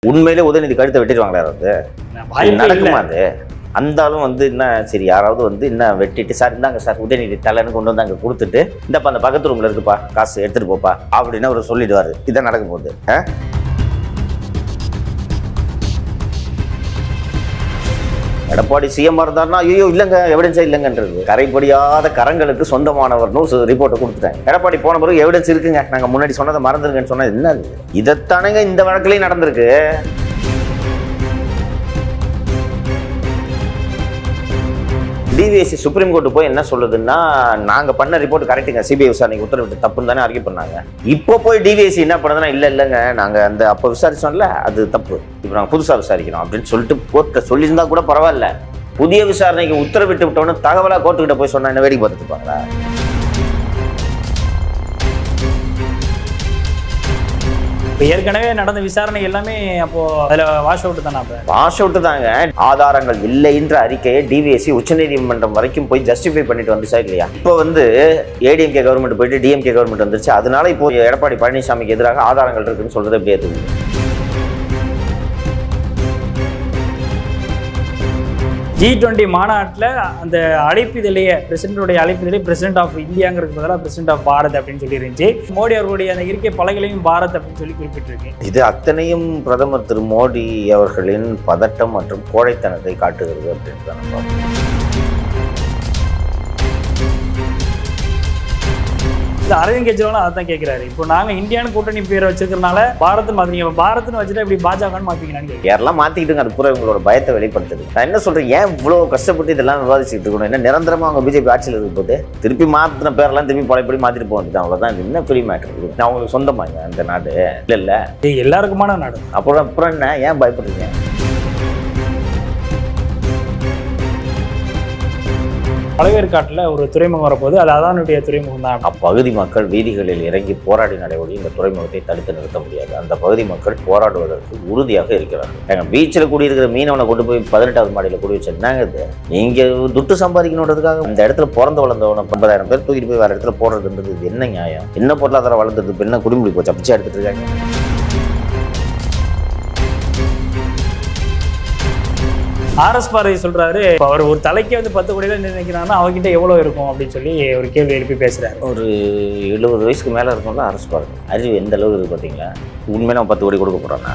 உண்மையிலே உதயநிதி கழுத்தை வெட்டிடுவாங்களா யாராவது வாய்ப்பே இல்ல நடக்குமா அது அந்த ஆளும் வந்து என்ன சரி யாராவது வந்து என்ன வெட்டிட்டு சார் இந்தாங்க சார் உதயநிதி தலைன்னு கொண்டு வந்து அங்கே கொடுத்துட்டு இந்தப்பா அந்த பக்கத்து ரூம்ல இருக்குப்பா காசு எடுத்துட்டு போப்பா அப்படின்னு அவர் சொல்லிடுவாரு இதான் நடக்க போகுது ஆ? எடப்பாடி சிஎம் இருந்தாருன்னா ஐயோ இல்லைங்க எவிடன்ஸே இல்லைங்கன்றது கரைப்படியாத கரங்களுக்கு சொந்தமானவர்னு ஒரு ரிப்போர்ட்டை கொடுத்துட்டாங்க எடப்பாடி போன பிறகு எவிடன்ஸ் இருக்குங்க நாங்கள் முன்னாடி சொன்னதை மறந்துருங்கன்னு சொன்னது என்ன அது இதைத்தானேங்க இந்த வழக்குலையும் நடந்திருக்கு டிவிஎஸ்சி சுப்ரீம் கோர்ட்டு போய் என்ன சொல்லுதுன்னா நாங்க பண்ண ரிப்போர்ட் கரெக்டுங்க சிபிஐ விசாரணைக்கு உத்தரவிட்டு தப்புன்னு தானே அறிக்கை பண்ணாங்க இப்போ போய் டிவிஎஸ்சி என்ன பண்ணுதுன்னா இல்ல இல்லைங்க நாங்க அந்த அப்போ விசாரிச்சோம்ல அது தப்பு இப்போ நாங்க புதுசா விசாரிக்கிறோம் அப்படின்னு சொல்லிட்டு கோர்ட்டை சொல்லியிருந்தா கூட பரவாயில்ல புதிய விசாரணைக்கு உத்தரவிட்டு விட்டோன்னு தகவலா கோர்ட்டுக்கிட்ட போய் சொன்னா என்ன வேடிக்கை பார்த்துட்டு இருப்பாங்களா இப்ப ஏற்கனவே நடந்த விசாரணை எல்லாமே அப்போ அதுல வாஷ் அவுட் தானே அப்ப வாஷ் அவுட் தாங்க ஆதாரங்கள் இல்லை என்ற அறிக்கையை டிவிஎஸ்சி உச்சநீதிமன்றம் வரைக்கும் போய் ஜஸ்டிஃபை பண்ணிட்டு வந்துச்சா இல்லையா இப்போ வந்து ஏடிஎம்கே கவர்மெண்ட் போயிட்டு டிஎம்கே கவர்மெண்ட் வந்துருச்சு அதனால இப்போ எடப்பாடி பழனிசாமிக்கு எதிராக ஆதாரங்கள் இருக்குன்னு சொல்றது எப்படி ஏற்றுக்குது ஜி டுவெண்ட்டி மாநாட்டில் அந்த அழைப்பிதழையே பிரசிடண்டுடைய அழைப்பிதழை பிரசிடென்ட் ஆஃப் இந்தியாங்கிறதுக்கு பதிலாக பிரசிடென்ட் ஆஃப் பாரத் அப்படின்னு சொல்லி இருந்துச்சு மோடி அவர்களுடைய அந்த இருக்கை பலகையிலையும் பாரத் அப்படின்னு சொல்லி குறிப்பிட்டிருக்கு இது அத்தனையும் பிரதமர் திரு மோடி அவர்களின் பதட்டம் மற்றும் கோழைத்தனத்தை காட்டுகிறது அப்படின்னு தான் நம்ம பார்க்கணும். இது அரவிந்த் கெஜ்ரிவாலும் அதான் கேட்கிறாரு இப்போ நாங்க இந்தியான்னு கூட்டணி பேரை வச்சிருக்கறனால பாரத் மாத்தீங்க பாரத்னு வச்சுட்டா இப்படி பாஜகன்னு மாத்தீங்களான்னு கேட்கிறேன் யாரெல்லாம் மாத்திக்கிட்டுங்க அது பூரா இவங்களோட பயத்தை வெளிப்படுத்துது நான் என்ன சொல்றேன் ஏன் இவ்வளோ கஷ்டப்பட்டு இதெல்லாம் விவாதிச்சுட்டு இருக்கணும் என்ன நிரந்தரமா அவங்க பிஜேபி ஆட்சியில் இருக்கும் போது திருப்பி மாத்தின பேரெல்லாம் திருப்பி பழையபடி மாத்திட்டு போக வேண்டியது அவ்வளோதான் இது என்ன பெரிய மேட்டர் நான் அவங்களுக்கு சொந்தமாங்க அந்த நாடு இல்லை இல்லை இது எல்லாருக்குமான நாடு அப்புறம் அப்புறம் என்ன ஏன் பயப்படுறீங்க பழவேற்காட்டில் ஒரு துறைமுகம் வரப்போகுது அது அதானுடைய துறைமுகம் தான் அப்பகுதி மக்கள் வீதிகளில் இறங்கி போராடி நடைபெறி இந்த துறைமுகத்தை தடுத்து நிறுத்த முடியாது அந்த பகுதி மக்கள் போராடுவதற்கு உறுதியாக இருக்கிறார்கள் எங்க பீச்சில் குடியிருக்கிற மீனவனை கொண்டு போய் பதினெட்டாவது மாடியில் குடி வச்சு என்னங்க இது நீங்க துட்டு சம்பாதிக்கணுன்றதுக்காக இந்த இடத்துல பிறந்து வளர்ந்தவன ஐம்பதாயிரம் பேர் தூக்கிட்டு போய் வேற இடத்துல போடுறதுன்றது இது என்ன நியாயம் என்ன பொருளாதாரம் வளர்ந்தது இப்போ என்ன குடிமுடி போச்சு அப்படி எடுத்துட்டு இருக்காங்க ஆர்எஸ் பாரதி சொல்றாரு இப்ப அவர் ஒரு தலைக்கே வந்து பத்து கோடி தான் நினைக்கிறாங்கன்னா அவகிட்ட எவ்வளவு இருக்கும் அப்படின்னு சொல்லி ஒரு கேள்வி எழுப்பி பேசுறாரு ஒரு எழுபது வயசுக்கு மேலே இருக்கவங்க அரசு பாருங்க அறிவு எந்த அளவுக்கு இருக்கு பார்த்தீங்களா உண்மையில அவன் பத்து கோடி கொடுக்க போறானா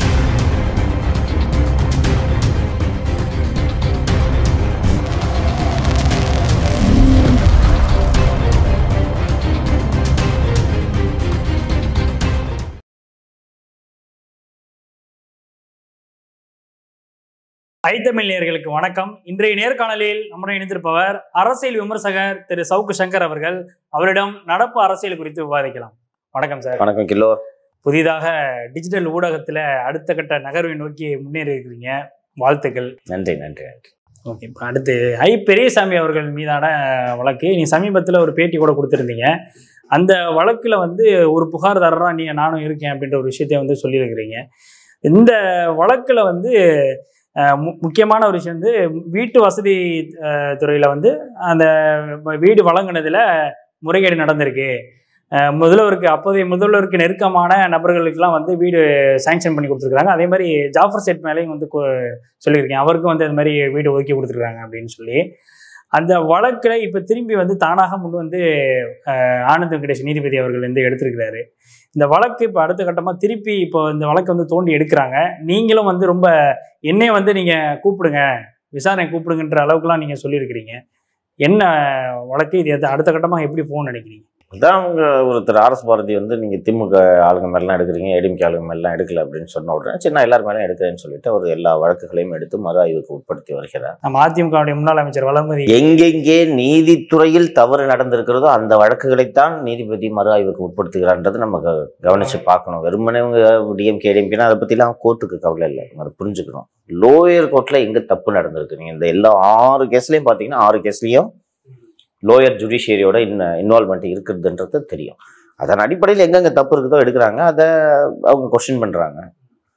ஐத்தமிழ் நேயர்களுக்கு வணக்கம் இன்றைய நேர்காணலில் நம்முடன் இணைந்திருப்பவர் அரசியல் விமர்சகர் திரு சவுக்கு சங்கர் அவர்கள் அவரிடம் நடப்பு அரசியல் குறித்து விவாதிக்கலாம் வணக்கம் சார் வணக்கம் கில்லோர் புதிதாக டிஜிட்டல் ஊடகத்துல அடுத்த கட்ட நகர்வை நோக்கி முன்னேறி இருக்கிறீங்க வாழ்த்துக்கள் நன்றி நன்றி நன்றி ஓகே இப்போ அடுத்து ஐ பெரியசாமி அவர்கள் மீதான வழக்கு நீ சமீபத்தில் ஒரு பேட்டி கூட கொடுத்துருந்தீங்க அந்த வழக்கில் வந்து ஒரு புகார்தாரராக நீ நானும் இருக்கேன் அப்படின்ற ஒரு விஷயத்தை வந்து சொல்லியிருக்கிறீங்க இந்த வழக்கில் வந்து அஹ், மு- முக்கியமான ஒரு விஷயம் வந்து வீட்டு வசதி அஹ், துறையில வந்து அந்த வீடு வழங்கினதுல முறைகேடு நடந்திருக்கு அஹ், முதல்வருக்கு அப்போதைய முதல்வருக்கு நெருக்கமான நபர்களுக்கெல்லாம் வந்து வீடு சாங்ஷன் பண்ணி கொடுத்துருக்காங்க அதே மாதிரி ஜாஃபர் செட் மேலேயும் வந்து கு- சொல்லியிருக்கேன் அவருக்கும் வந்து அது மாதிரி வீடு ஒதுக்கி கொடுத்துருக்காங்க அப்படின்னு சொல்லி அந்த வழக்கில் இப்போ திரும்பி வந்து தானாக முன் வந்து அஹ், ஆனந்த் வெங்கடேஷ் நீதிபதி அவர்கள் வந்து எடுத்திருக்கிறாரு இந்த வழக்கு இப்போ அடுத்த கட்டமாக திருப்பி இப்போ இந்த வழக்கை வந்து தோண்டி எடுக்கிறாங்க நீங்களும் வந்து ரொம்ப என்னைய வந்து நீங்கள் கூப்பிடுங்க விசாரணை கூப்பிடுங்கன்ற அளவுக்குலாம் நீங்கள் சொல்லியிருக்கிறீங்க என்ன வழக்கு இது எது- அடுத்த கட்டமாக எப்படி போகணும்னு நினைக்கிறீங்க அதான் அவங்க ஒருத்தர் ஆர்எஸ் பாரதி வந்து நீங்கள் திமுக ஆளுங்க மேலாம் எடுக்கிறீங்க ஏடிஎம்கே ஆளுங்க மேலாம் எடுக்கல அப்படின்னு சொன்ன உடனே சரி நான் எல்லார் மேலும் எடுக்கிறேன்னு சொல்லிட்டு அவர் எல்லா வழக்குகளையும் எடுத்து மறு ஆய்வுக்கு உட்படுத்தி வருகிறார் நம்ம அதிமுகவுடைய முன்னாள் அமைச்சர் வளர்மதி எங்கெங்கே நீதித்துறையில் தவறு நடந்திருக்கிறதோ அந்த வழக்குகளைத்தான் நீதிபதி மறு ஆய்வுக்கு உட்படுத்துகிறான்றது நம்ம க- கவனிச்சு பார்க்கணும் வெறுமனே இவங்க டிஎம்கே ஏடிஎம்கேனா அதை பற்றிலாம் கோர்ட்டுக்கு கவலை இல்லை அதை புரிஞ்சுக்கணும் லோயர் கோர்ட்டில் எங்கே தப்பு நடந்திருக்கு நீங்கள் இந்த எல்லா ஆறு கேஸ்லையும் பார்த்தீங்கன்னா ஆறு கேஸ்லையும் லோயர் ஜுடிஷியரியோட இன்ன இன்வால்மெண்ட் இருக்குதுன்றது தெரியும் அதன் அடிப்படையில் எங்கெங்கே தப்பு இருக்குதோ எடுக்கிறாங்க அதை அவங்க கொஸ்டின் பண்ணுறாங்க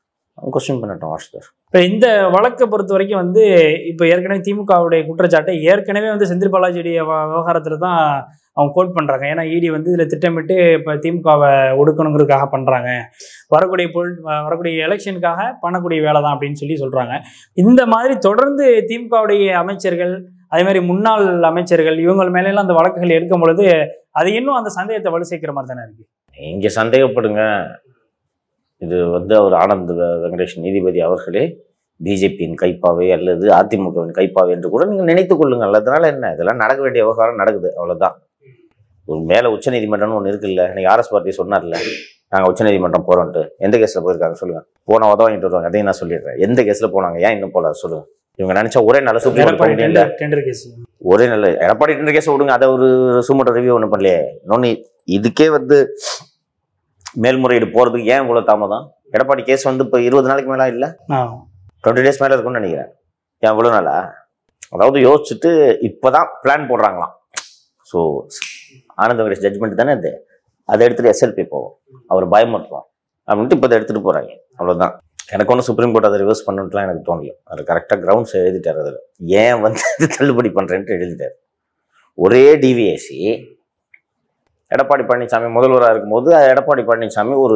கொஸ்டின் பண்ணட்டும் வாசுதர் இப்போ இந்த வழக்கை பொறுத்த வரைக்கும் வந்து இப்போ ஏற்கனவே திமுகவுடைய குற்றச்சாட்டை ஏற்கனவே வந்து செந்தில் பாலாஜியுடைய வ- விவகாரத்துல தான் அவங்க கோட் பண்றாங்க ஏன்னா இடி வந்து இதுல திட்டமிட்டு இப்போ திமுகவை ஒடுக்கணுங்கிறதுக்காக பண்றாங்க வரக்கூடிய பொருள் வ- வரக்கூடிய எலெக்ஷனுக்காக பண்ணக்கூடிய வேலை தான் அப்படின்னு சொல்லி சொல்றாங்க இந்த மாதிரி தொடர்ந்து திமுகவுடைய அமைச்சர்கள் அதே மாதிரி முன்னாள் அமைச்சர்கள் இவங்க மேலெல்லாம் அந்த வழக்குகள் எடுக்கும் பொழுது அது இன்னும் அந்த சந்தேகத்தை வலு சேர்க்கிற மாதிரி தானே இருக்கு இங்க சந்தேகப்படுங்க இது வந்து அவர் ஆனந்த் வெ- வெங்கடேஷ் நீதிபதி அவர்களே பிஜேபியின் கைப்பாவை அல்லது அதிமுகவின் கைப்பாவை என்று கூட நீங்கள் நினைத்துக் கொள்ளுங்கள் அதனால என்ன இதெல்லாம் நடக்க வேண்டிய விவகாரம் நடக்குது அவ்வளவுதான் ஒரு மேல உச்சநீதிமன்றம்னு ஒன்று இருக்குல்ல இன்னைக்கு ஆர்எஸ் பார்ட்டி சொன்னார்ல நாங்கள் உச்சநீதிமன்றம் போறோம்ட்டு எந்த கேஸ்ல போயிருக்காங்க சொல்லுங்க போன உதவ வாங்கிட்டு வருவாங்க அதையும் நான் சொல்லிடுறேன் எந்த கேஸ்ல போனாங்க ஏன் இன்னும் போல சொல்லுங்க இவங்க நினைச்சா ஒரே நல்ல சுப்ரீம் கோர்ட் பண்ணிட்டு இல்ல டெண்டர் டெண்டர் கேஸ் ஒரே நல்ல எடப்பாடி டெண்டர் கேஸ் விடுங்க அதை ஒரு சுமட்ட ரிவ்யூ ஒன்றும் பண்ணலையே இன்னொன்று இதுக்கே வந்து மேல்முறையீடு போறதுக்கு ஏன் இவ்வளவு தாமதம் எடப்பாடி கேஸ் வந்து இப்போ இருபது நாளைக்கு மேல இல்ல ஆ டுவெண்ட்டி டேஸ் மேல இருக்கும்னு நினைக்கிறேன் ஏன் இவ்வளவு நாளா அதாவது யோசிச்சுட்டு இப்பதான் பிளான் போடுறாங்களாம் ஸோ ஆனந்த வெங்கடேஷ் ஜட்மெண்ட் தானே இது அதை எடுத்துட்டு எஸ்எல்பி போவோம் அவர் பயமுறுத்துவோம் அப்படின்ட்டு இப்போ அதை எடுத்துட்டு போறாங்க அவ்வளவுதான் எனக்கு ஒன்றும் சுப்ரீம் கோர்ட் அதை ரிவர்ஸ் பண்ணணும்ட்டுலாம் எனக்கு தோணல அவர் கரெக்டாக கிரவுண்ட்ஸ் எழுதிட்டார் அதில் ஏன் வந்து இது தள்ளுபடி பண்ணுறேன்ட்டு எழுதிட்டார் ஒரே டிவிஎஸ்சி எடப்பாடி பழனிசாமி முதல்வராக இருக்கும்போது எடப்பாடி பழனிசாமி ஒரு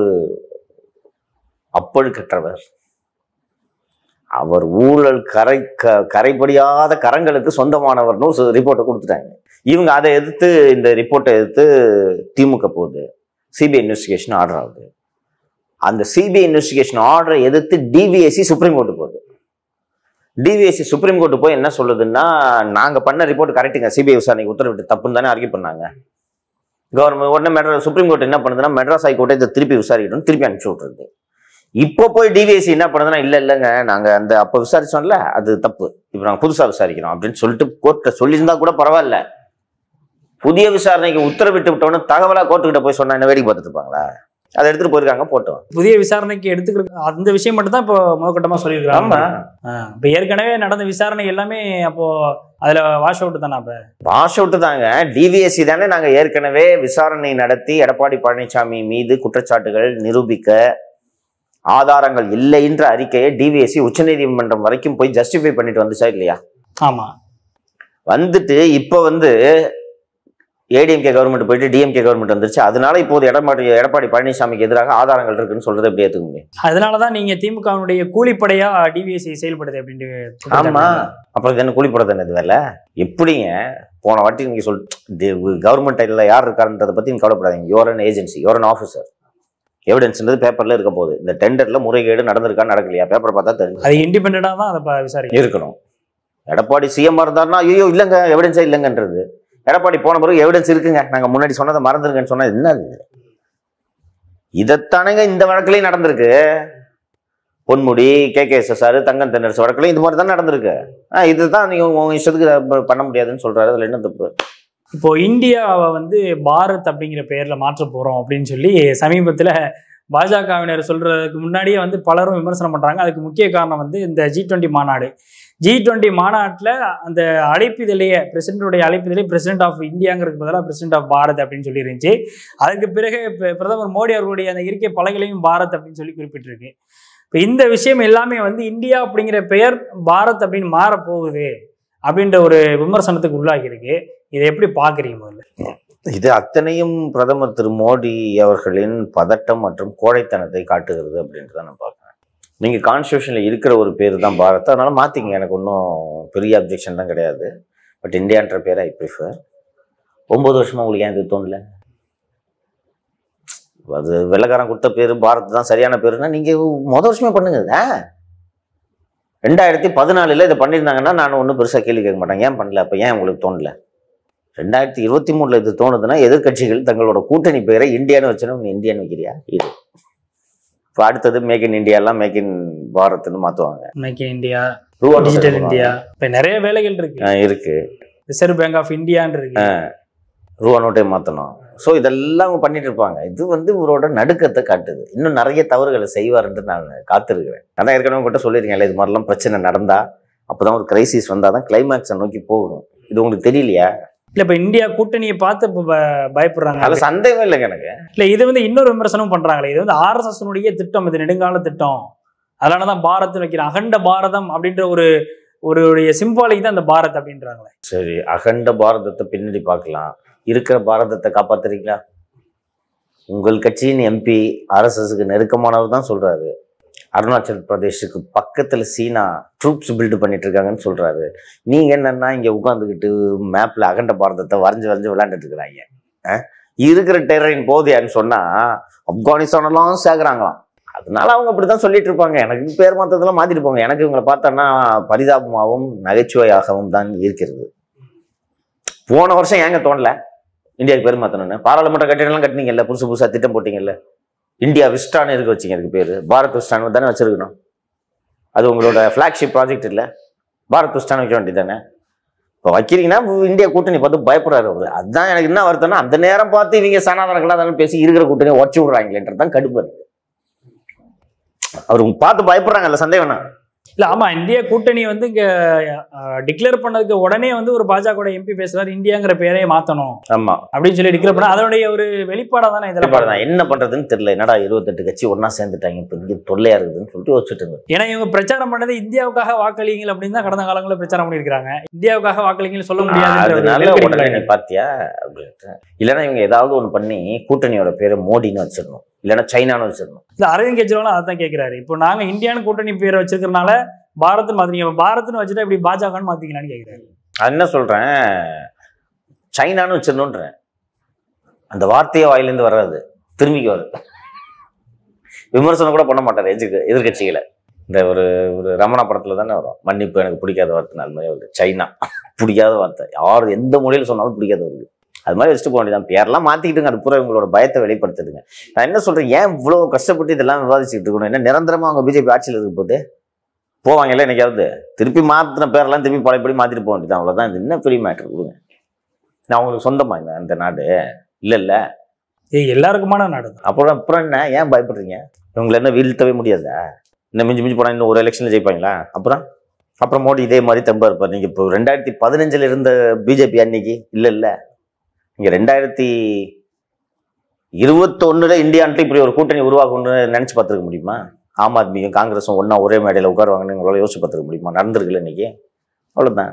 அப்பழுக்கற்றவர் அவர் ஊழல் கரை க கரைபடியாத கரங்களுக்கு சொந்தமானவர்னு ஒரு ரிப்போர்ட்டை கொடுத்துட்டாங்க இவங்க அதை எதிர்த்து இந்த ரிப்போர்ட்டை எதிர்த்து திமுக போகுது சிபிஐ இன்வெஸ்டிகேஷன் ஆர்டர் ஆகுது அந்த சிபிஐ இன்வெஸ்டிகேஷன் ஆர்டரை எதிர்த்து டிவிஎஸ்சி சுப்ரீம் கோர்ட்டு போகுது டிவிஎஸ்சி சுப்ரீம் கோர்ட்டு போய் என்ன சொல்லுதுன்னா நாங்க பண்ண ரிப்போர்ட் கரெக்டுங்க சிபிஐ விசாரணைக்கு உத்தரவிட்டு தப்புன்னு தானே ஆர்கியூ பண்ணாங்க கவர்மெண்ட் உடனே மெட்ராஸ் சுப்ரீம் கோர்ட் என்ன பண்ணுதுன்னா மெட்ராஸ் ஹைகோர்ட்டை இதை திருப்பி விசாரிக்கணும் திருப்பி அனுப்பிச்சு விட்டுருது இப்போ போய் டிவிஎஸ்சி என்ன பண்ணுதுன்னா இல்ல இல்லைங்க நாங்க அந்த அப்ப விசாரிச்சோம்ல அது தப்பு இப்போ நாங்க புதுசா விசாரிக்கிறோம் அப்படின்னு சொல்லிட்டு கோர்ட்டை சொல்லியிருந்தா கூட பரவாயில்ல புதிய விசாரணைக்கு உத்தரவிட்டு விட்டோன்னு தகவலா கோர்ட்டுக்கிட்ட போய் சொன்னா என்ன வேடிக்கை பார்த்துட்டு இருப்பாங்களா அதை எடுத்துட்டு போயிருக்காங்க போட்டோம் புதிய விசாரணைக்கு எடுத்துக்கிற அந்த விஷயம் மட்டும் தான் இப்போ முதற்கட்டமா சொல்லியிருக்காங்க ஆமா இப்போ ஏற்கனவே நடந்த விசாரணை எல்லாமே அப்போ அதுல வாஷ் அவுட் தானே அப்ப வாஷ் அவுட் தாங்க டிவிஎஸ்சி தானே நாங்க ஏற்கனவே விசாரணை நடத்தி எடப்பாடி பழனிசாமி மீது குற்றச்சாட்டுகள் நிரூபிக்க ஆதாரங்கள் இல்லைன்ற அறிக்கையை டிவிஎஸ்சி உச்சநீதிமன்றம் வரைக்கும் போய் ஜஸ்டிஃபை பண்ணிட்டு வந்துச்சா இல்லையா ஆமா வந்துட்டு இப்போ வந்து ஏடிஎம்கே கவர்மெண்ட் போயிட்டு டிஎம்கே கவர்மெண்ட் வந்துருச்சு அதனால இப்போது எடப்பாடி எடப்பாடி பழனிசாமிக்கு எதிராக ஆதாரங்கள் இருக்குன்னு சொல்றதை எப்படி ஏத்துக்க முடியும் அதனாலதான் நீங்க திமுகவினுடைய கூலிப்படையா டிவிஎஸ்சி செயல்படுது அப்படின்ட்டு குற்றச்சாட்டு ஆமா அப்புறம் இது என்ன கூலி போட தானே இது வேலை எப்படிங்க போன வாட்டி நீங்க சொல் கவர்மெண்ட் டைட்டில் யார் இருக்காருன்றதை பத்தி நீங்க கவலைப்படாதீங்க your own agency your own officer எவிடன்ஸ்ன்றது பேப்பர்ல இருக்க போகுது இந்த டெண்டர்ல முறைகேடு நடந்திருக்கா நடக்கலையா பேப்பர் பார்த்தா தெரியும் அது இண்டிபெண்டா தான் அதை ப- விசாரிக்கும் இருக்கணும் எடப்பாடி சிஎம் இருந்தாருன்னா ஐயோ இல்லைங்க எவிடன்ஸே இல்லைங்கன்றது எடப்பாடி போன பிறகு எவிடன்ஸ் இருக்குங்க நாங்க முன்னாடி சொன்னதை மறந்துருங்கன்னு சொன்னா என்ன இது இதைத்தானேங்க இந்த வழக்குலயும் நடந்திருக்கு Ponmudi K K S S R Thangam Thennarasu வழக்குலயும் இது மாதிரி தான் நடந்திருக்கு ஆ இதுதான் நீங்க உங்க இஷ்டத்துக்கு இதை ப- பண்ண முடியாதுன்னு சொல்றாரு அதுல என்ன தப்பு இப்போ இந்தியாவை வந்து பாரத் அப்படிங்கிற பெயர்ல மாற்ற போறோம் அப்படின்னு சொல்லி சமீபத்துல பாஜகவினர் சொல்றதுக்கு முன்னாடியே வந்து பலரும் விமர்சனம் பண்றாங்க அதுக்கு முக்கிய காரணம் வந்து இந்த ஜி டுவெண்ட்டி மாநாடு ஜி டுவெண்ட்டி மாநாட்டில் அந்த அழைப்பிதழையே பிரசிடண்டுடைய அழைப்பிதழே பிரசிடென்ட் ஆஃப் இந்தியாங்கிறதுக்கு பதிலாக பிரசிடென்ட் ஆஃப் பாரத் அப்படின்னு சொல்லி இருந்துச்சு அதுக்கு பிறகு இப்ப பிரதமர் மோடி அவர்களுடைய அந்த இருக்கை பலகையிலையும் பாரத் அப்படின்னு சொல்லி குறிப்பிட்டிருக்கு இப்போ இந்த விஷயம் எல்லாமே வந்து இந்தியா அப்படிங்கிற பெயர் பாரத் அப்படின்னு மாறப் போகுது அப்படின்ற ஒரு விமர்சனத்துக்கு உள்ளாகி இருக்கு இதை எப்படி பாக்குறீங்க முதல்ல இது அத்தனையும் பிரதமர் திரு மோடி அவர்களின் பதட்டம் மற்றும் கோழைத்தனத்தை காட்டுகிறது அப்படின்றத நான் பார்க்குறேன் நீங்க கான்ஸ்டியூஷன்ல இருக்கிற ஒரு பேர் தான் பாரத் அதனால மாத்திங்க எனக்கு ஒன்றும் பெரிய அப்ஜெக்ஷன் தான் கிடையாது பட் இந்தியான்ற பேரை ஐ ப்ரிஃபர் ஒன்பது வருஷமா உங்களுக்கு ஏன் இது தோணல அது வெள்ளக்காரன் கொடுத்த பேர் பாரத் தான் சரியான பேருன்னா நீங்க முத வருஷமே பண்ணுங்க இதை. ரெண்டாயிரத்தி பதினாலுல இதை பண்ணியிருந்தாங்கன்னா நான் ஒன்றும் பெருசா கேள்வி கேட்க மாட்டேன் ஏன் பண்ணல அப்ப ஏன் உங்களுக்கு தோணல ரெண்டாயிரத்தி இருபத்தி மூணுல இது தோணுதுன்னா எதிர்க்கட்சிகள் தங்களோட கூட்டணி பேரை இந்தியான்னு வச்சுன்னா நீ இந்தியான்னு வைக்கிறியா இது இப்போ அடுத்தது மேக் இன் இந்தியாலாம் மேக் இன் பாரத்னு மாற்றுவாங்க make in India digital India இப்போ நிறைய வேலைகள் இருக்கு இருக்கு ரிசர்வ் பேங்க் ஆஃப் இந்தியான்னு இருக்கு ரூபா நோட்டை மாற்றணும் ஸோ இதெல்லாம் அவங்க பண்ணிட்டு இருப்பாங்க இது வந்து இவரோட நடுக்கத்தை காட்டுது இன்னும் நிறைய தவறுகளை செய்வாருன்ட்டு நான் காத்திருக்கிறேன் அதான் ஏற்கனவே உங்கள்கிட்ட சொல்லியிருக்கேன்ல இது மாதிரிலாம் பிரச்சனை நடந்தா அப்பதான் ஒரு கிரைசிஸ் வந்தால் தான் கிளைமேக்ஸை நோக்கி போகும் இது உங்களுக்கு தெரியலையா இல்ல இப்ப இந்தியா கூட்டணியை பார்த்து இப்ப ப- பயப்படுறாங்க அதில் சந்தேகமே இல்லைங்க எனக்கு இல்ல இது வந்து இன்னொரு விமர்சனம் பண்றாங்களே இது வந்து ஆர்எஸ்எஸ் திட்டம் இது நெடுங்கால திட்டம் அதனால தான் பாரத் வைக்கிறேன் அகண்ட பாரதம் அப்படின்ற ஒரு ஒரு சிம்பாலிக் தான் இந்த பாரத் அப்படின்றாங்களே சரி அகண்ட பாரதத்தை பின்னாடி பார்க்கலாம் இருக்கிற பாரதத்தை காப்பாத்துறீங்களா உங்கள் கட்சியின் எம்பி ஆர்எஸ்எஸ்க்கு நெருக்கமானவர் தான் சொல்றாரு அருணாச்சல் பிரதேஷுக்கு பக்கத்துல சீனா ட்ரூப்ஸ் பில்டு பண்ணிட்டு இருக்காங்கன்னு சொல்றாரு நீங்க என்னன்னா இங்க உட்காந்துக்கிட்டு மேப்ல அகண்ட பாரதத்தை வரைஞ்சு வரைஞ்சு விளையாண்டுட்டு இருக்கிறாங்க அஹ்? இருக்கிற டெரரின் போதியான்னு சொன்னா ஆப்கானிஸ்தான் எல்லாம் சேர்க்குறாங்களாம் அதனால அவங்க அப்படித்தான் சொல்லிட்டு இருப்பாங்க எனக்கு பேர் மாத்ததெல்லாம் மாத்திட்டு போங்க எனக்கு இவங்களை பார்த்தோன்னா பரிதாபமாகவும் நகைச்சுவையாகவும் தான் இருக்கிறது போன வருஷம் ஏங்க தோணல இந்தியாவுக்கு பேர் மாத்தணும்னு பாராளுமன்ற கட்டிடம்லாம் கட்டினீங்கல்ல புதுசு புதுசா திட்டம் போட்டீங்கல்ல இந்தியா விஸ்டான்னு இருக்க வச்சீங்க அதுக்கு பேரு பாரத் விஸ்டான் தானே வச்சிருக்கணும் அது உங்களோட ஃபிளாக்ஷிப் ப்ராஜெக்ட் இல்ல பாரத் விஸ்டான் வைக்க வேண்டியதானே இப்போ வைக்கிறீங்கன்னா இந்தியா கூட்டணி பார்த்து பயப்படுறாரு அவரு அதுதான் எனக்கு என்ன வருத்தம்னா அந்த நேரம் பார்த்து இவங்க சனாதனங்களா தானே பேசி இருக்கிற கூட்டணியை உடச்சி விடுறாங்களேன்றது தான் கடுப்பு எனக்கு. அவர் பார்த்து பயப்படுறாங்கல்ல சந்தேகம் என்ன? இல்ல ஆமா இந்திய கூட்டணி வந்து இங்க டிக்ளேர் பண்ணதுக்கு உடனே வந்து ஒரு பாஜக எம்பி பேசுறாரு இந்தியாங்கிற பேரையே மாத்தணும் ஆமா அப்படின்னு சொல்லி டிக்ளேர் பண்ண அதனுடைய ஒரு வெளிப்பாடா தானே வெளிப்பாடு இதெல்லாம் தான் என்ன பண்றதுன்னு தெரியல என்னடா இருபத்தெட்டு கட்சி ஒண்ணா சேர்ந்துட்டாங்க இப்போ இங்கே தொல்லையா இருக்குதுன்னு சொல்லிட்டு யோசிச்சுட்டு இருந்தேன் ஏன்னா இவங்க பிரச்சாரம் பண்ணது இந்தியாவுக்காக வாக்களிங்கள் அப்படின்னு தான் கடந்த காலங்களில் பிரச்சாரம் பண்ணியிருக்காங்க இந்தியாவுக்காக வாக்களிங்கன்னு சொல்ல முடியாது அதனால உடனே நீ பாத்தியா அப்படின்ட்டு இல்லைன்னா இவங்க ஏதாவது ஒண்ணு பண்ணி கூட்டணியோட பேரை மோடின்னு வச்சிடணும் இல்லைன்னா சைனான்னு வச்சிடணும் இல்ல அரவிந்த் கெஜ்ரிவாலும் அதான் கேட்கிறாரு இப்போ நாங்க இந்தியான்னு கூட்டணி பேரை வச்சிருக்கறனால பாரத்னு மாத்தீங்க பாரத்னு வச்சுட்டா இப்படி பாஜகன்னு மாத்தீங்களான்னு கேட்கிறாரு நான் என்ன சொல்றேன் சைனான்னு வச்சிடணுன்றேன் அந்த வார்த்தையே வாயிலேருந்து வராது திரும்பிக்கு வருது விமர்சனம் கூட பண்ண மாட்டார் எதிர்க்கு எதிர்கட்சிகளை இந்த ஒரு ஒரு ரமணா படத்துல தானே வரும் மன்னிப்பு எனக்கு பிடிக்காத வார்த்தை அது மாதிரி வருது சைனா பிடிக்காத வார்த்தை யார் எந்த மொழியில் சொன்னாலும் பிடிக்காத வருது அது மாதிரி வச்சுட்டு போக வேண்டியதான் பேரெல்லாம் மாத்திக்கிட்டுங்க அது பூரா உங்களோட பயத்தை வெளிப்படுத்துதுங்க நான் என்ன சொல்றேன் ஏன் இவ்வளோ கஷ்டப்பட்டு இதெல்லாம் விவாதிச்சுட்டு இருக்கணும் என்ன நிரந்தரமா அவங்க பிஜேபி ஆட்சியில் இருக்க போது போவாங்கல்ல என்னைக்காவது திருப்பி மாத்தின பேரெல்லாம் திருப்பி பழையபடி மாத்திட்டு போக வேண்டியதான் அவ்வளவுதான் இது என்ன பெரிய மேட்ரு கொடுங்க நான் உங்களுக்கு சொந்தமா இந்த அந்த நாடு இல்ல இல்ல இது எல்லாருக்குமான நாடு தான். அப்புறம் அப்புறம் என்ன ஏன் பயப்படுறீங்க இவங்களை என்ன வீழ்த்தவே முடியாதா இன்னும் மிஞ்சி மிஞ்சி போனா இன்னும் ஒரு எலெக்ஷன்ல ஜெயிப்பாங்களா அப்புறம் அப்புறம் மோடி இதே மாதிரி தெம்பா இருப்பார் நீங்க இப்போ ரெண்டாயிரத்தி பதினஞ்சுல இருந்த பிஜேபி அன்னைக்கு இல்ல இல்ல நீங்க ரெண்டாயிரத்தி இருபத்தொன்னுல இந்தியான்ட்டு இப்படி ஒரு கூட்டணி உருவாக்கணும்னு நினைச்சு பார்த்துருக்க முடியுமா ஆம் ஆத்மியும் காங்கிரஸும் ஒண்ணா ஒரே மேடையில் உட்காருவாங்கன்னு உங்களால யோசிச்சு பார்த்துருக்க முடியுமா நடந்திருக்குல்ல இன்னைக்கு அவ்வளவுதான்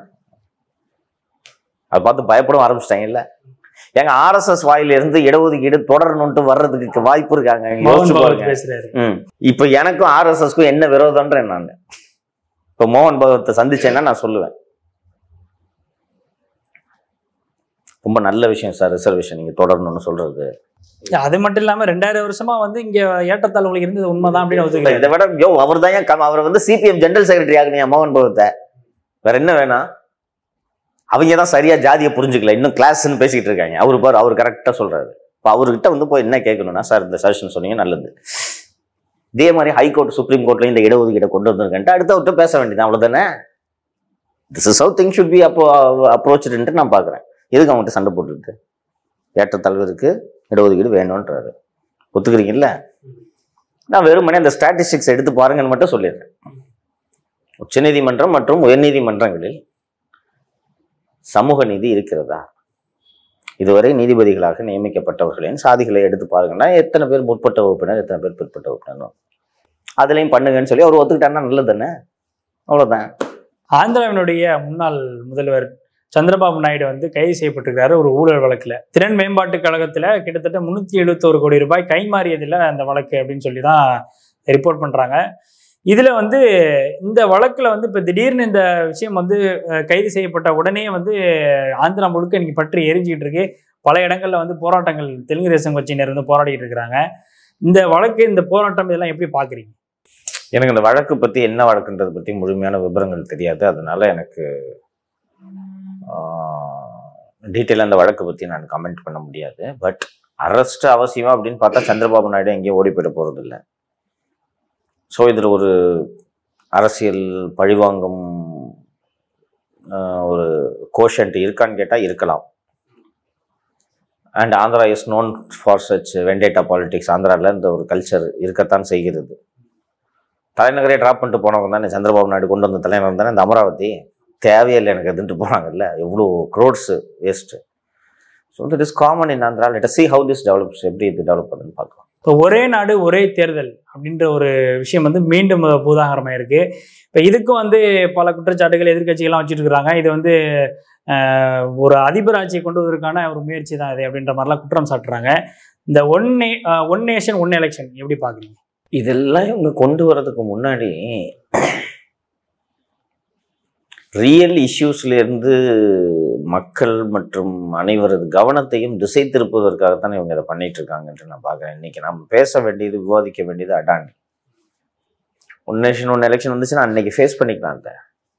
அதை பார்த்து பயப்படவும் ஆரம்பிச்சிட்டாங்கல்ல ஏங்க ஆர்எஸ்எஸ் வாயில இருந்து இடஒதுக்கீடு தொடரணும்ட்டு வர்றதுக்கு வாய்ப்பு இருக்காங்க நீங்க மோகன் யோசிச்சு பகவத் பாருங்க பேசுறாரு ம் இப்போ எனக்கும் ஆர்எஸ்எஸ்க்கும் என்ன விரோதம்ன்றேன் நான் இப்போ மோகன் பகவத்தை சந்திச்சேன்னா நான் சொல்லுவேன் ரொம்ப நல்ல விஷயம் சார் ரிசர்வேஷன் நீங்க தொடரணும்னு சொல்றது அது மட்டும் இல்லாம ரெண்டாயிரம் வருஷமா வந்து இங்க ஏற்றத்தாழ்வுகள் இருந்தது உண்மைதான் அப்படின்னு ஒத்துக்கிறேன் இதை விட யோ அவர் தான் ஏன் அவரை வந்து சிபிஎம் ஜெனரல் செக்ரட்டரி ஆகுனியா மோகன் பகவத்தை வேற என்ன வேணாம் அவங்க தான் சரியா ஜாதியை புரிஞ்சுக்கல இன்னும் கிளாஸ்ன்னு பேசிக்கிட்டு இருக்காங்க அவரு பாரு அவர் கரெக்டாக சொல்றாரு இப்போ அவர்கிட்ட வந்து போய் என்ன கேட்கணும்னா சார் இந்த சஜஷன் சொன்னீங்க நல்லது இதே மாதிரி ஹைகோர்ட் சுப்ரீம் கோர்ட்ல இந்த இடஒதுக்கீடை கொண்டு வந்திருக்கேன்ட்டு அடுத்த அவர்கிட்ட பேச வேண்டியது அவ்வளவுதானே this is how thing should be அப்போ அப்ரோச்சுன்ட்டு நான் பார்க்குறேன் எதுக்கு அவங்ககிட்ட சண்டை போட்டுக்கிட்டு ஏற்றத்தாழ்விற்கு இடஒதுக்கீடு வேணும்ன்றாரு ஒத்துக்கிறீங்கல்ல நான் வெறுமனே அந்த ஸ்டாட்டிஸ்டிக்ஸ் எடுத்து பாருங்கன்னு மட்டும் சொல்லிடுறேன் உச்சநீதிமன்றம் மற்றும் உயர்நீதிமன்றங்களில் சமூக நீதி இருக்கிறதா இதுவரை நீதிபதிகளாக நியமிக்கப்பட்டவர்களின் சாதிகளை எடுத்து பாருங்கன்னா எத்தனை பேர் முற்பட்ட வகுப்பினர் எத்தனை பேர் பிற்பட்ட வகுப்பினர் அதுலயும் பண்ணுங்கன்னு சொல்லி அவர் ஒத்துக்கிட்டாருன்னா நல்லது தானே அவ்வளவுதான் ஆந்திராவினுடைய முன்னாள் முதல்வர் சந்திரபாபு நாயுடு வந்து கைது செய்யப்பட்டிருக்காரு ஒரு ஊழல் வழக்குல திறன் மேம்பாட்டு கழகத்துல கிட்டத்தட்ட முன்னூத்தி எழுபத்தோரு கோடி ரூபாய் கைமாறியதுல அந்த வழக்கு அப்படின்னு சொல்லி தான் ரிப்போர்ட் பண்றாங்க இதுல வந்து இந்த வழக்குல வந்து இப்ப திடீர்னு இந்த விஷயம் வந்து அஹ், கைது செய்யப்பட்ட உடனே வந்து ஆந்திரா முழுக்க இன்னைக்கு பற்றி எரிஞ்சிட்டு இருக்கு பல இடங்கள்ல வந்து போராட்டங்கள் தெலுங்கு தேசம் கட்சியினர் வந்து போராடிட்டு இருக்கிறாங்க இந்த வழக்கு இந்த போராட்டம் இதெல்லாம் எப்படி பாக்குறீங்க எனக்கு இந்த வழக்கு பத்தி என்ன வழக்குன்றதை பத்தி முழுமையான விவரங்கள் தெரியாது அதனால எனக்கு டீட்டெயிலாக அந்த வழக்கு பத்தி நான் கமெண்ட் பண்ண முடியாது பட் அரெஸ்ட் அவசியமா அப்படின்னு பார்த்தா சந்திரபாபு நாயுடு எங்கேயும் ஓடி போயிட போறது இல்லை ஸோ இதில் ஒரு அரசியல் பழிவாங்கும் ஆஹ், ஒரு கோஷன்ட் இருக்கான்னு கேட்டால் இருக்கலாம் and Andhra is known for such vendetta politics ஆந்திராவில் இந்த ஒரு கல்ச்சர் இருக்கத்தான் செய்கிறது தலைநகரே ட்ராப் பண்ணிட்டு போனவங்க தானே சந்திரபாபு நாயுடு கொண்டு வந்த தலைநகர் தானே இந்த அமராவதி தேவையில்லை எனக்கு அதுன்ட்டு போனாங்கல்ல எவ்வளோ crores waste so that is common in Andhra let see how this develops எப்படி இது டெவலப் பண்ணுன்னு பார்க்கலாம் இப்போ ஒரே நாடு ஒரே தேர்தல் அப்படின்ற ஒரு விஷயம் வந்து மீண்டும் பூதாகரமாக இருக்கு இப்போ இதுக்கும் வந்து பல குற்றச்சாட்டுகள் எதிர்க்கட்சிகள்லாம் வச்சுட்டு இருக்கிறாங்க இது வந்து ஆஹ், ஒரு அதிபர் ஆட்சியை கொண்டு வருவதற்கான ஒரு முயற்சி தான் இது அப்படின்ற மாதிரிலாம் குற்றம் சாட்டுறாங்க இந்த ஒன் நே ஒன் நேஷன் ஒன் எலெக்ஷன் எப்படி பார்க்குறீங்க இதெல்லாம் இவங்க கொண்டு வர்றதுக்கு முன்னாடி ரியல் இஷ்யூஸ்ல இருந்து மக்கள் மற்றும் அனைவரது கவனத்தையும் திசை திருப்புவதற்காகத்தான் இவங்க இதை பண்ணிட்டு இருக்காங்கன்ட்டு நான் பார்க்குறேன் இன்னைக்கு நம்ம பேச வேண்டியது விவாதிக்க வேண்டியது Adani one nation one election வந்துச்சுன்னா அன்னைக்கு ஃபேஸ் பண்ணிக்கலாம் அதை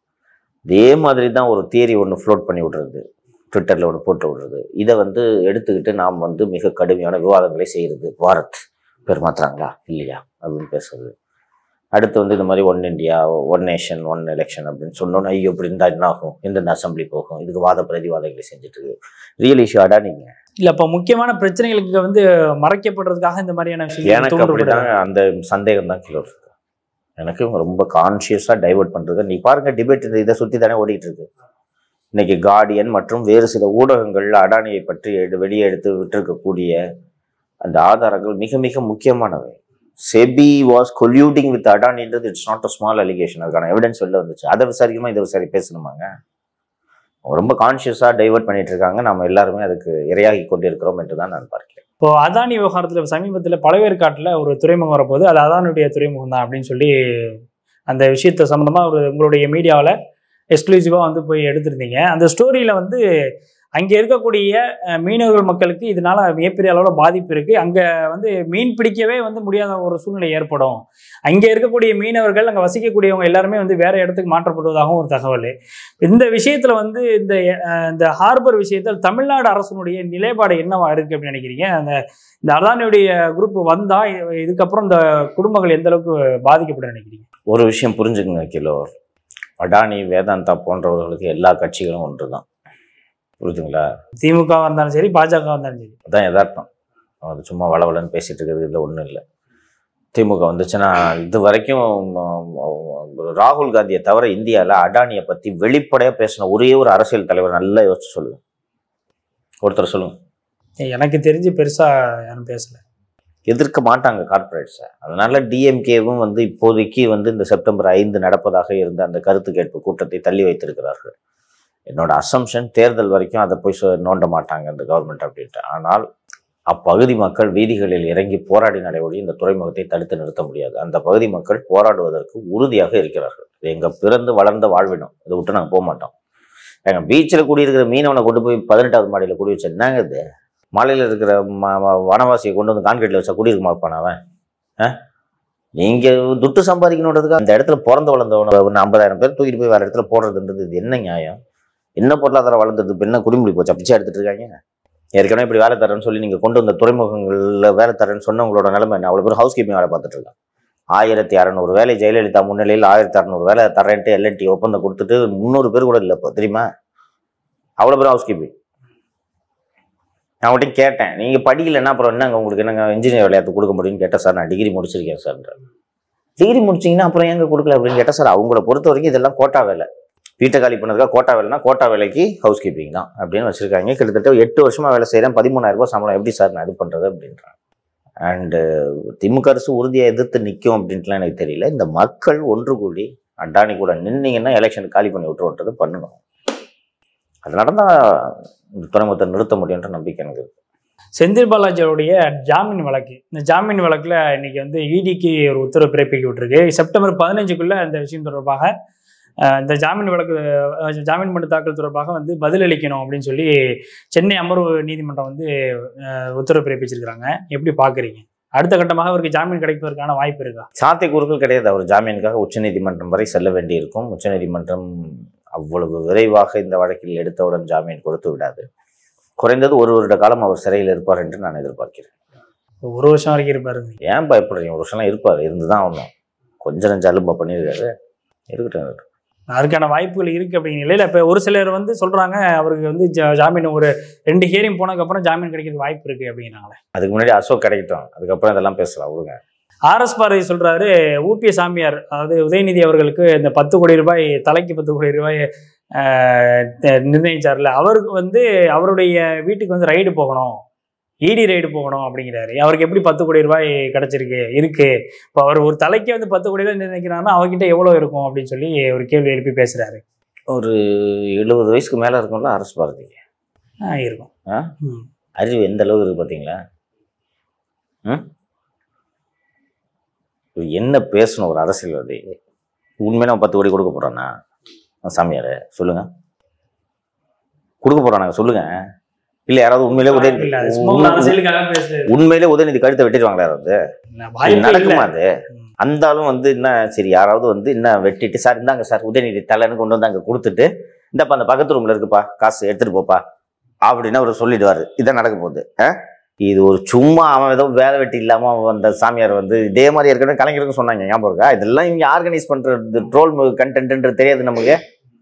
இதே மாதிரி தான் ஒரு தியரி ஒன்று ஃப்ளோட் பண்ணி விடுறது ட்விட்டரில் ஒன்று போட்டு விடுறது இதை வந்து எடுத்துக்கிட்டு நாம் வந்து மிக கடுமையான விவாதங்களை செய்கிறது பாரத் பேர் மாத்துறாங்களா இல்லையா அப்படின்னு பேசுறது அடுத்து வந்து இந்த மாதிரி one India one nation one election அப்படின்னு சொன்னோன்னா ஐயோ இப்படி இருந்தால் என்ன ஆகும் எந்தெந்த அசம்பிளி போகும் இதுக்கு வாத பிரதிவாதங்களை செஞ்சுட்டு இருக்கு ரியல் இஷ்யூ அடானிங்க இல்லை இப்போ முக்கியமான பிரச்சனைகளுக்கு வந்து மறைக்கப்படுறதுக்காக இந்த மாதிரியான விஷயங்கள் எனக்கு தூண்டப்படுது. அப்படிதாங்க அந்த சந்தேகம் தான் கீழே இருக்கு எனக்கு இவங்க ரொம்ப கான்ஷியஸாக டைவர்ட் பண்ணுறது நீ பாருங்க டிபேட் இந்த இதை சுற்றி தானே ஓடிட்டு இருக்கு இன்னைக்கு கார்டியன் மற்றும் வேறு சில ஊடகங்கள் அடானியை பற்றி எடு வெளியே எடுத்து விட்டிருக்கக்கூடிய அந்த ஆதாரங்கள் மிக மிக முக்கியமானவை செபி வாஸ் கொல்யூட்டிங் வித் அடானின்றது it's not a small allegation அதுக்கான எவிடன்ஸ் வெளில வந்துச்சு அதை விசாரிக்குமா இதை விசாரி பேசணுமாங்க அவங்க ரொம்ப கான்ஷியஸாக டைவர்ட் பண்ணிட்டு இருக்காங்க நம்ம எல்லாருமே அதுக்கு இரையாகி கொண்டிருக்கிறோம் என்று தான் நான் பார்க்கிறேன் இப்போ அதானி விவகாரத்தில் சமீபத்தில் பழவேற்காட்டில் ஒரு துறைமுகம் வரப்போகுது அது அதானுடைய துறைமுகம் தான் அப்படின்னு சொல்லி அந்த விஷயத்தை சம்மந்தமாக ஒரு உங்களுடைய மீடியாவில் எக்ஸ்க்ளூசிவாக வந்து போய் எடுத்திருந்தீங்க அந்த ஸ்டோரியில் வந்து அங்கே இருக்கக்கூடிய அஹ், மீனவர்கள் மக்களுக்கு இதனால மிகப்பெரிய அளவில் பாதிப்பு இருக்குது அங்கே வந்து மீன் பிடிக்கவே வந்து முடியாத ஒரு சூழ்நிலை ஏற்படும் அங்கே இருக்கக்கூடிய மீனவர்கள் அங்கே வசிக்கக்கூடியவங்க எல்லாருமே வந்து வேற இடத்துக்கு மாற்றப்படுவதாகவும் ஒரு தகவல் இந்த விஷயத்தில் வந்து இந்த அஹ், இந்த ஹார்பர் விஷயத்தில் தமிழ்நாடு அரசனுடைய நிலைப்பாடு என்னவா இருக்குது அப்படின்னு நினைக்கிறீங்க அந்த இந்த அதானியுடைய குரூப் வந்தா இது- இதுக்கப்புறம் இந்த குடும்பங்கள் எந்த அளவுக்கு பாதிக்கப்படும் நினைக்கிறீங்க ஒரு விஷயம் புரிஞ்சுக்குங்க கிலோ அடானி வேதாந்தா போன்றவர்களுக்கு எல்லா கட்சிகளும் ஒன்று தான் புரியுதுங்களா திமுக இருந்தாலும் சரி பாஜக இருந்தாலும் சரி அதான் யதார்த்தம் அது சும்மா வளவலன்னு பேசிட்டு இருக்கிறது இதில் ஒன்றும் இல்லை திமுக வந்துச்சுன்னா இது வரைக்கும் ம், ராகுல் காந்தியை தவிர இந்தியாவில் அடானியை பற்றி வெளிப்படையாக பேசின ஒரே ஒரு அரசியல் தலைவர் நல்லா யோசிச்சு சொல்லுங்க ஒருத்தர் சொல்லுங்க எனக்கு தெரிஞ்சு பெருசா யாரும் பேசல எதிர்க்க மாட்டாங்க கார்ப்பரேட்ஸை அதனால டிஎம்கேவும் வந்து இப்போதைக்கு வந்து இந்த செப்டம்பர் ஐந்து நடப்பதாக இருந்த அந்த கருத்து கேட்பு கூட்டத்தை தள்ளி வைத்திருக்கிறார்கள் என்னோட அசம்ஷன் தேர்தல் வரைக்கும் அதை போய் சொ- நோண்ட மாட்டாங்க இந்த கவர்மெண்ட் அப்படின்ட்டு ஆனால் அப்பகுதி மக்கள் வீதிகளில் இறங்கி போராடினாலே ஒழிய இந்த துறைமுகத்தை தடுத்து நிறுத்த முடியாது அந்த பகுதி மக்கள் போராடுவதற்கு உறுதியாக இருக்கிறார்கள் இது எங்க பிறந்து வளர்ந்த வாழ்வினம் இதை விட்டு நாங்கள் போக மாட்டோம் எங்க பீச்சில் குடியிருக்கிற மீனவனை கொண்டு போய் பதினெட்டாவது மாடியில் குடி வச்சு என்னங்க இது மலையில் இருக்கிற ம- ம- வனவாசியை கொண்டு வந்து கான்கிரீட்டில் வச்சா குடியிருக்க மாட்டான் அவன் ஆ நீங்கள் துட்டு சம்பாதிக்கணுன்றதுக்கு அந்த இடத்துல பிறந்து வளர்ந்தவன ஒன்று ஐம்பதாயிரம் பேர் தூக்கிட்டு போய் வேறு இடத்துல போடுறதுன்றது இது என்ன நியாயம் என்ன பொருளாதாரம் வளர்ந்தது இப்போ என்ன குடிமொழி போச்சா பிச்சை எடுத்துட்டு இருக்காங்க ஏற்கனவே இப்படி வேலை தரேன்னு சொல்லி நீங்கள் கொண்டு வந்த துறைமுகங்களில் வேலை தரேன்னு சொன்னவங்களோட நிலைமை என்ன அவ்வளோ பேர் ஹவுஸ் கீப்பிங் வேலை பார்த்துட்டு இருக்காங்க ஆயிரத்தி அறநூறு வேலை ஜெயலலிதா முன்னிலையில் ஆயிரத்தி அறநூறு வேலை தரேன்ட்டு எல்என்டி ஒப்பந்தம் கொடுத்துட்டு முந்நூறு பேர் கூட இல்லை இப்போ தெரியுமா அவ்வளோ பேர் ஹவுஸ் கீப்பிங் நான் அவங்கள்ட்ட கேட்டேன் நீங்கள் படிக்கலைன்னா அப்புறம் என்னங்க உங்களுக்கு என்னங்க இன்ஜினியர் விளையாட்டு கொடுக்க முடியும்னு கேட்டேன் சார் நான் டிகிரி முடிச்சிருக்கேன் சார் டிகிரி முடிச்சிங்கன்னா அப்புறம் ஏங்க கொடுக்கல அப்படின்னு கேட்டால் சார் அவங்கள பொறுத்த வரைக்கும் இதெல்லாம் கோட்டா வேலை வீட்டை காலி பண்ணதுக்காக கோட்டா வேலைனா கோட்டா வேலைக்கு ஹவுஸ் கீப்பிங் தான் அப்படின்னு வச்சுருக்காங்க கிட்டத்தட்ட எட்டு வருஷமாக வேலை செய்கிறேன் பதிமூணாயிரம் ரூபாய் சம்பளம் எப்படி சார் நான் இது பண்ணுறது அப்படின்றாங்க அண்டு திமுக அரசு உறுதியாக எதிர்த்து நிற்கும் அப்படின்ட்டுலாம் எனக்கு தெரியல இந்த மக்கள் ஒன்று கூடி அட்டானி கூட நின்னீங்கன்னா எலெக்ஷன் காலி பண்ணி விட்டுருன்றது பண்ணணும் அது நடந்தால் இந்த துறைமுகத்தை நிறுத்த முடியுன்ற நம்பிக்கை எனக்கு இருக்கு. செந்தில் பாலாஜியோடைய ஜாமீன் வழக்கு இந்த ஜாமீன் வழக்கில் இன்னைக்கு வந்து இடிக்கு ஒரு உத்தரவு பிறப்பிக்க விட்டுருக்கு செப்டம்பர் பதினஞ்சுக்குள்ள இந்த விஷயம் தொடர்பாக அஹ், இந்த ஜாமீன் வழக்கு அஹ், ஜாமீன் மனு தாக்கல் தொடர்பாக வந்து பதிலளிக்கணும் அப்படின்னு சொல்லி சென்னை அமர்வு நீதிமன்றம் வந்து அஹ், உத்தரவு பிறப்பிச்சிருக்கிறாங்க எப்படி பார்க்குறீங்க அடுத்த கட்டமாக அவருக்கு ஜாமீன் கிடைப்பதற்கான வாய்ப்பு இருக்கா சாத்தியக்கூறுகள் கிடையாது அவர் ஜாமீனுக்காக உச்சநீதிமன்றம் வரை செல்ல வேண்டியிருக்கும் உச்சநீதிமன்றம் அவ்வளவு விரைவாக இந்த வழக்கில் எடுத்தவுடன் ஜாமீன் கொடுத்து விடாது குறைந்தது ஒரு வருட காலம் அவர் சிறையில் இருப்பார் என்று நான் எதிர்பார்க்கிறேன் ஒரு வருஷம் வரைக்கும் இருப்பாரு ஏன் பயப்படுறீங்க ஒரு வருஷம்லாம் இருப்பார் இருந்து தான் ஆகணும் கொஞ்சம் நஞ்சம் அலும்பா பண்ணியிருக்காரு இருக்கட்டும் இருக்கட்டும். அதுக்கான வாய்ப்புகள் இருக்கு அப்படிங்கிற நிலையில இப்போ ஒரு சிலர் வந்து சொல்றாங்க அவருக்கு வந்து ஜா- ஜாமீன் ஒரு ரெண்டு ஹியரிங் போனதுக்கப்புறம் ஜாமீன் கிடைக்கிறது வாய்ப்பு இருக்கு அப்படிங்கிறாங்களே அதுக்கு முன்னாடி அசோக் கிடைக்கட்டும் அதுக்கப்புறம் இதெல்லாம் பேசலாம் விடுங்க ஆர்எஸ் பார்வதி சொல்றாரு ஊபிய சாமியார் அதாவது உதயநிதி அவர்களுக்கு இந்த பத்து கோடி ரூபாய் தலைக்கு பத்து கோடி ரூபாய் ஆஹ், த- நிர்ணயிச்சார்ல அவருக்கு வந்து அவருடைய வீட்டுக்கு வந்து ரைடு போகணும் இடி ரைடு போகணும் அப்படிங்கிறாரு அவருக்கு எப்படி பத்து கோடி ரூபாய் கிடைச்சிருக்கு இருக்கு இப்போ அவர் ஒரு தலைக்கே வந்து பத்து கோடி தான் நினைக்கிறாருன்னா அவர்கிட்ட எவ்வளோ இருக்கும் அப்படின்னு சொல்லி ஒரு கேள்வி எழுப்பி பேசுறாரு ஒரு எழுபது வயசுக்கு மேலே இருக்கும்ல அரசு பாரதிக்கு ஆ இருக்கும் ஆ? ம். அறிவு எந்த அளவுக்கு இருக்கு பார்த்தீங்களா ம் ஒரு என்ன பேசணும் ஒரு அரசியல்வாதி உண்மையில அவன் பத்து கோடி கொடுக்க போறானா அவன் சாமியார் சொல்லுங்க கொடுக்க போறானாங்க சொல்லுங்க இல்ல யாராவது உண்மையிலே இல்ல, அது சும்மா ஒரு உதயநிதி அரசியலுக்காக பேசுறது உண்மையிலே உதயநிதி கழுத்தை வெட்டிடுவாங்களா யாராவது வாய்ப்பே இல்ல. நடக்குமா அது ம். அந்த ஆளும் வந்து என்ன சரி யாராவது வந்து என்ன வெட்டிட்டு சார் இந்தாங்க சார் உதயநிதி தலைன்னு கொண்டு வந்து அங்க கொடுத்துட்டு இந்தப்பா அந்த பக்கத்து ரூம்ல இருக்குப்பா காசு எடுத்துட்டு போப்பா அப்படின்னு அவர் சொல்லிடுவாரு இதான் நடக்க போகுது ஆ? இது ஒரு சும்மா அவன் ஏதோ வேலை வெட்டி இல்லாம அவன் அந்த சாமியார் வந்து இதே மாதிரி ஏற்கனவே கலைஞருக்கு சொன்னாங்க ஞாபகம் இருக்கா இதெல்லாம் இவங்க ஆர்கனைஸ் பண்றது ட்ரோல் கண்டென்ட்ன்றது தெரியாது நமக்கு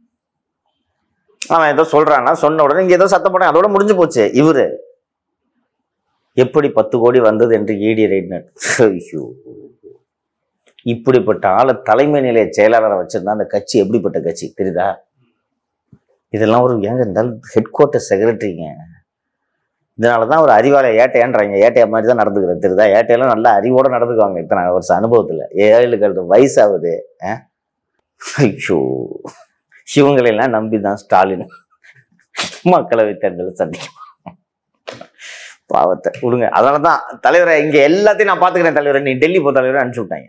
அவன் ஏதோ சொல்றான்னா சொன்ன உடனே இங்க ஏதோ சத்தம் போட அதோட முடிஞ்சு போச்சு இவரு எப்படி பத்து கோடி வந்தது என்று ஈடி ரைட் ஐயோ இப்படிப்பட்ட ஆளை தலைமை நிலைய செயலாளரை வச்சிருந்தா அந்த கட்சி எப்படிப்பட்ட கட்சி தெரியுதா இதெல்லாம் ஒரு ஏங்க இருந்தாலும் ஹெட் குவார்ட்டர் செக்ரட்டரிங்க இதனால தான் ஒரு அறிவாலை ஏட்டையான்றாங்க ஏட்டையா மாதிரி தான் நடந்துக்கிறது தெரியுதா ஏட்டையெல்லாம் நல்லா அறிவோட நடந்துக்குவாங்க இத்தனை வருஷம் அனுபவத்தில் ஏழுகளுக்கு வயசாகுது ஆ? ஐயோ இவங்களெல்லாம் நம்பி தான் ஸ்டாலின் மக்களவை தேர்தலை சந்திக்கும் பாவத்தை விடுங்க அதனால தான் தலைவரை இங்க எல்லாத்தையும் நான் பாத்துக்கிறேன் தலைவரை நீ டெல்லி போ தலைவரை அனுப்பிச்சு விட்டாங்க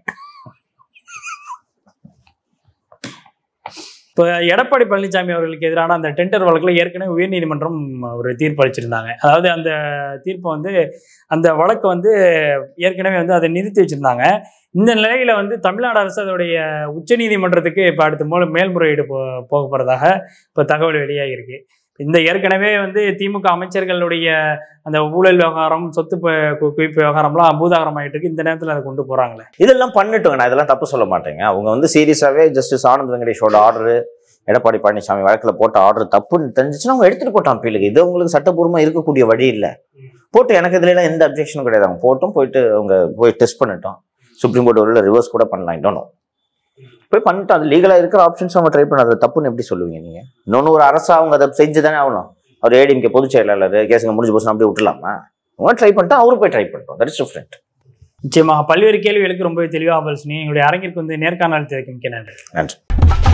இப்போ எடப்பாடி பழனிசாமி அவர்களுக்கு எதிரான அந்த டெண்டர் வழக்கில் ஏற்கனவே உயர்நீதிமன்றம் ஒரு தீர்ப்பு அளிச்சிருந்தாங்க அதாவது அந்த தீர்ப்பை வந்து அந்த வழக்கை வந்து ஏற்கனவே வந்து அதை நிறுத்தி வச்சிருந்தாங்க இந்த நிலையில வந்து தமிழ்நாடு அரசு அதோடைய உச்சநீதிமன்றத்துக்கு இப்போ அடுத்து மூல மேல்முறையீடு போ போக போகிறதாக இப்போ தகவல் வெளியாகிருக்கு இந்த ஏற்கனவே வந்து திமுக அமைச்சர்களுடைய அந்த ஊழல் விவகாரம் சொத்து ப- கு- குவிப்பு விவகாரம்லாம் பூதாகரம் ஆயிட்டு இருக்கு இந்த நேரத்தில் அதை கொண்டு போறாங்களே இதெல்லாம் பண்ணட்டுங்க நான் இதெல்லாம் தப்பு சொல்ல மாட்டேங்க அவங்க வந்து சீரியஸாவே ஜஸ்டிஸ் ஆனந்த் வெங்கடேஷோட ஆர்டர் எடப்பாடி பழனிசாமி வழக்கில் போட்ட ஆர்டர் தப்புன்னு தெரிஞ்சிச்சுன்னா அவங்க எடுத்துட்டு போட்டான் அப்பீலுக்கு இது உங்களுக்கு சட்டப்பூர்வமா இருக்கக்கூடிய வழி இல்லை போட்டு எனக்கு இதுல எல்லாம் எந்த அப்ஜெக்ஷனும் கிடையாது அவங்க போட்டும் போயிட்டு அவங்க போய் டெஸ்ட் பண்ணிட்டோம் சுப்ரீம் கோர்ட் உள்ள ரிவர்ஸ் கூட பண்ணலாம் இன்னொன்னு போய் பண்ணிட்டோம் அது லீகலா இருக்கிற ஆப்ஷன்ஸ் அவங்க ட்ரை பண்ண அது தப்புன்னு எப்படி சொல்லுவீங்க நீங்க இன்னொன்னு ஒரு அரசா அவங்க அதை செஞ்சு தானே ஆகணும் அவர் ஏடிஎம்கே பொதுச் செயலாளர் கேஸுங்க முடிஞ்சு போச்சு அப்படியே விட்டுலாமா அவங்க ட்ரை பண்ணிட்டா அவரு போய் ட்ரை பண்ணிட்டோம் தட் இஸ் டிஃப்ரெண்ட் நிச்சயமாக பல்வேறு கேள்விகளுக்கு ரொம்பவே தெளிவாக பதில் சொன்னீங்க எங்களுடைய அரங்கிற்கு வந்து நேர்காணல் தேவைக்கு மிக்க நன்றி நன்றி